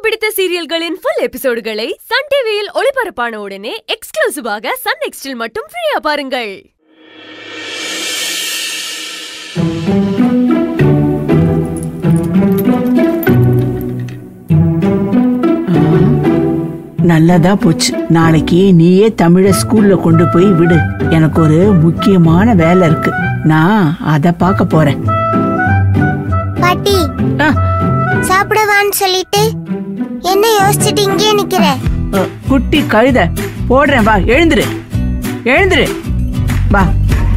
பிடித்த சீரியல்களின் full எபிசோடுகளை Sun டிவியில் ஒளிபரப்பான உடனே எக்ஸ்க்ளூசிவாக சன் நெக்ஸ்டில் மட்டும் ஃப்ரீயா பாருங்கள் நல்லதா போச்சு நாளைக்கு நீயே தமிழ ஸ்கூல்ல கொண்டு போய் விடு எனக்கு ஒரு முக்கியமான வேலை இருக்கு நான் அத பார்க்க போறேன் பாட்டி ஆ, சாப்பிடவான்னு சொல்லிட்டு என்ன யோசிச்சுட்டு இங்கே நிக்கிற அ, குட்டி கழுத போடுறேன் வா எழுந்துரு எழுந்துரு வா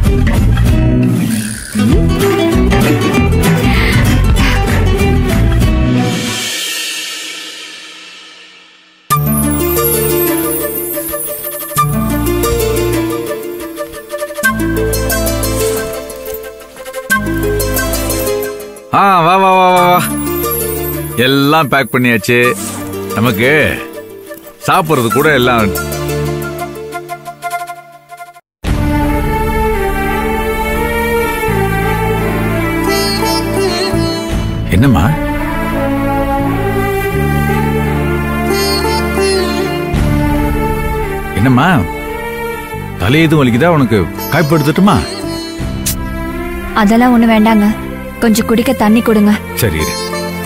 ஆ வா வா வா வா வா எல்லாம் பேக் பண்ணியாச்சு நமக்கு சாப்பிட்றது கூட எல்லாம் என்னம்மா என்னம்மா தலை எதுவும் வலிக்குதா உனக்கு காய்ப்பு எடுத்துட்டுமா அதெல்லாம் ஒண்ணு வேண்டாங்க கொஞ்சம் குடிக்க தண்ணி கொடுங்க சரி இரு.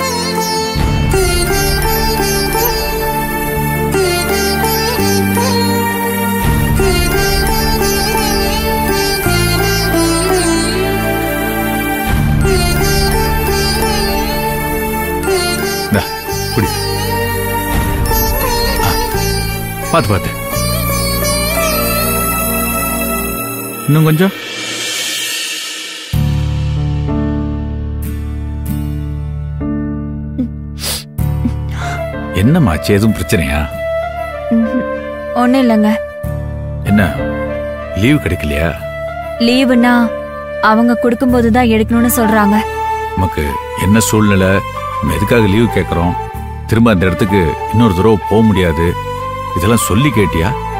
இந்தா, குடி ஆ, பாத்து பாத்து இன்னும் கொஞ்சம் என்னம்மாச்சு எதுவும் பிரச்சனையா ஒண்ணும் இல்லைங்க என்ன லீவ் கிடைக்கலையா லீவுனா அவங்க கொடுக்கும்போது தான் எடுக்கணும்னு சொல்றாங்க நமக்கு என்ன சூழ்நிலை நம்ம எதுக்காக லீவ் கேட்குறோம் திரும்ப அந்த இடத்துக்கு இன்னொரு தடவை போக முடியாது இதெல்லாம் சொல்லி கேட்டியா